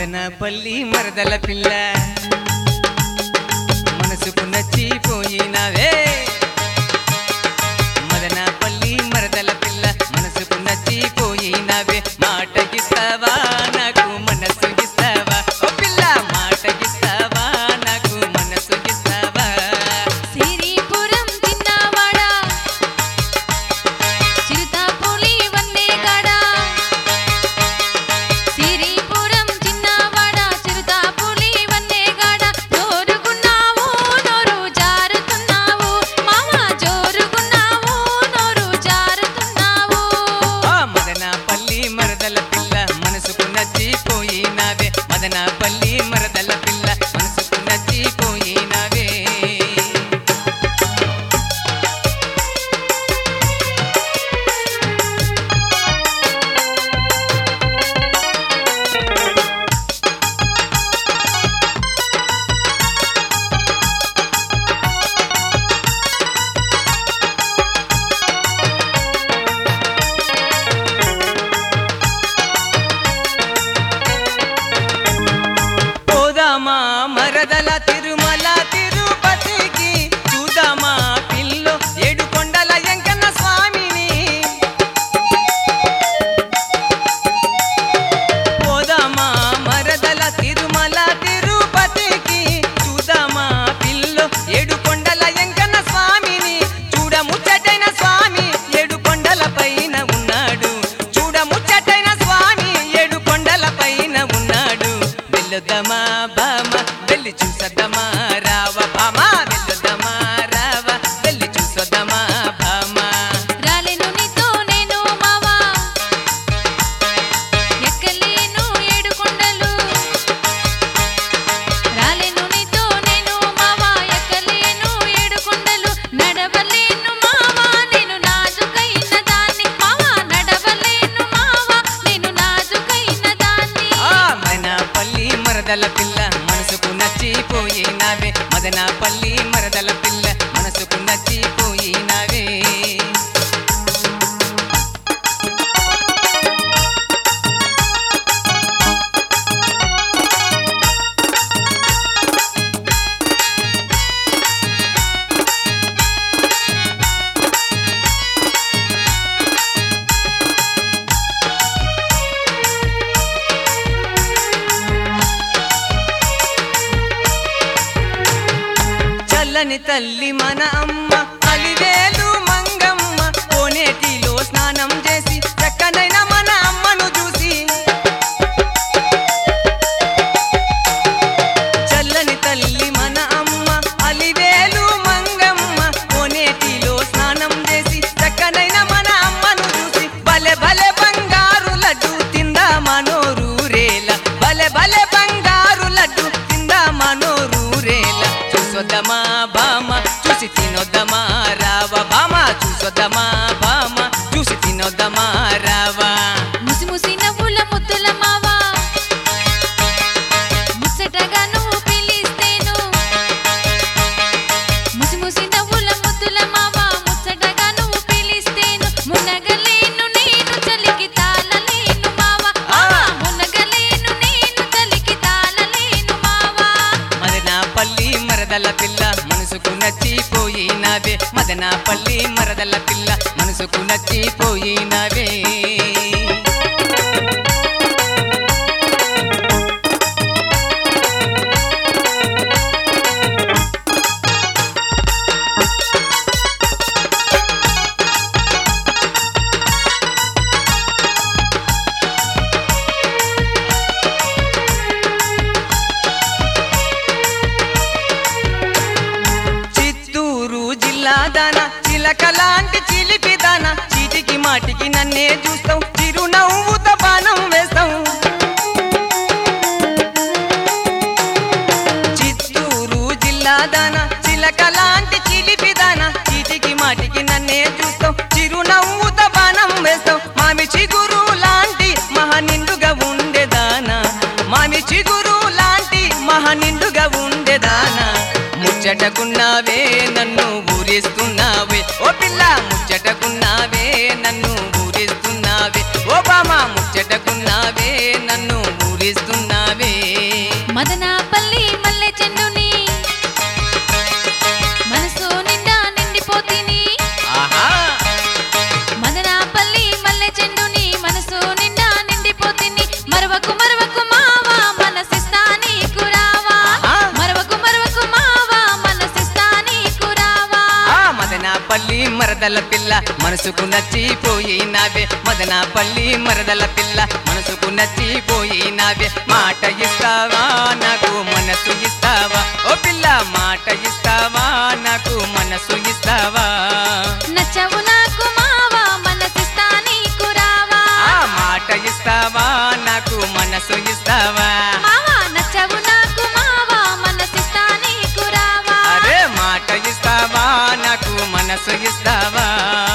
మదనపల్లి మరదల పిల్ల మనసుకు నచ్చిపోయినవే మదనపల్లి మరదల పిల్ల మనసుకు నచ్చిపోయినవే మాటకిస్తావా నాకు మనసు ఇస్తావా ఓ పిల్ల మాటకిస్తావా నాకు మనసు ఇస్తావా సిరిపురం తిన్నవాడా చిరుతాపులి వన్నేగాడా సిరిపురం చిన్నవాడా చిరుతాపులి వన్నేగాడా జోరుగున్నావు నోరు జారుతున్నావు మామ జోరుగున్నావు నోరు జారుతున్నావు ఆ మదనపల్లి మరదల పిల్ల మనసుకు నచ్చిపోయినవే మదనపల్లి మరదల పిల్ల మనసుకు నచ్చిపోయినవే పోదామా మరదల తిరుమల తిరుపతికి చూద్దామా పిల్లో ఏడు కొండల ఎంకన్న స్వామిని పోదామా మరదల తిరుమల తిరుపతికి చూద్దామా పిల్లో ఏడు కొండల ఎంకన్న స్వామిని చూడముచ్చటైన స్వామి ఏడు కొండల పైన ఉన్నాడు చూడముచ్చటైన స్వామి ఏడు కొండల పైన ఉన్నాడు వెళ్ళొద్దమా బామ వెళ్ళి చూసొద్దమా రావ బామ వెళ్ళొద్దమా రావ వెళ్ళి చూసొద్దమా బామ రాలేను నీతో నేను మావా ఎక్కలేను ఏడు కొండలు రాలేను నీతో నేను మావా ఎక్కలేను ఏడు కొండలు నడవలేను మావా నేను నాజుకైన దాన్ని మావా నడవలేను మావా నేను నాజుకైన దాన్ని ఆ మదనపల్లి మరదల పిల్ల మనసుకు నచ్చిపోయినవే మదనపల్లి మరదల పిల్ల మనసుకు నచ్చిపోయినవే చల్లని తల్లి మన అమ్మ అలివేలు మంగమ్మ కోనేటిలో స్నానం చేసి చక్కనైన మన అమ్మను చూసి చల్లని తల్లి మన అమ్మ అలివేలు మంగమ్మ కోనేటిలో స్నానం చేసి చక్కనైన మన అమ్మను చూసి భలే భలే బంగారు లడ్డు తిందా మనోరూరేల భలే భలే బంగారు లడ్డు తిందా మనోరూరేల చూసొద్దమా బామ చూసి తినొద్దమా రావ బామ చూసొద్దమా బామ చూసి తినొద్దమా రావా ముసి ముసి నవ్వుల ముద్దుల మావా ముచ్చటగా నువ్వు పిలిస్తేను ముసి ముసి నవ్వుల ముద్దుల మావా ముచ్చటగా నువ్వు పిలిస్తేను మునగలేను నేను చలికి తాళలేను మావా ఆ, మునగలేను నేను చలికి తాళలేను మావా మదనపల్లి మరదల పిల్ల మనసుకు నచ్చిపోయినవే మదనపల్లి మరదల పిల్ల మనసుకు నచ్చిపోయినవే చిత్తూరు జిల్లా దాన చిలక లాంటి చిలిపి దాన చీటికి మాటికి నన్నే చూస్తావు చిరునవ్వుతో బాణం వేస్తావు చిత్తూరు జిల్లా దాన చిలక లాంటి చిలిపి దాన చీటికి మాటికి నన్నే చూస్తావు చిరునవ్వుతో బాణం వేస్తావు మామి చిగురు లాంటి మహనిండుగా ఉండేదానా మామి చిగురు లాంటి మహనిండుగా ఉండేదానా ముచ్చటకున్నావే నన్ను ఊరిస్తున్నావే ఓ పిల్ల ముచ్చటకున్నావే నన్ను ఊరిస్తున్నావే ఓ బామ ముచ్చటకున్నావే నన్ను ఊరిస్తున్నావే మరదల పిల్ల మనసుకు నచ్చిపోయినావే మదనపల్లి మరదల పిల్ల మనసుకు నచ్చిపోయినావే మాట ఇస్తావా నాకు మనసు ఇస్తావా ఓ పిల్ల మాట ఇస్తావా నాకు మనసు ఇస్తావా నచ్చవు నాకు మావా మనసిస్తా నీకు రావా ఆ మాట ఇస్తావా నాకు మనసు ఇస్తావా మావా నచ్చవు నాకు మావా మనసిస్తా నీకు రావా అరే మాట ఇస్తావా నాకు మనసు ఇస్తావా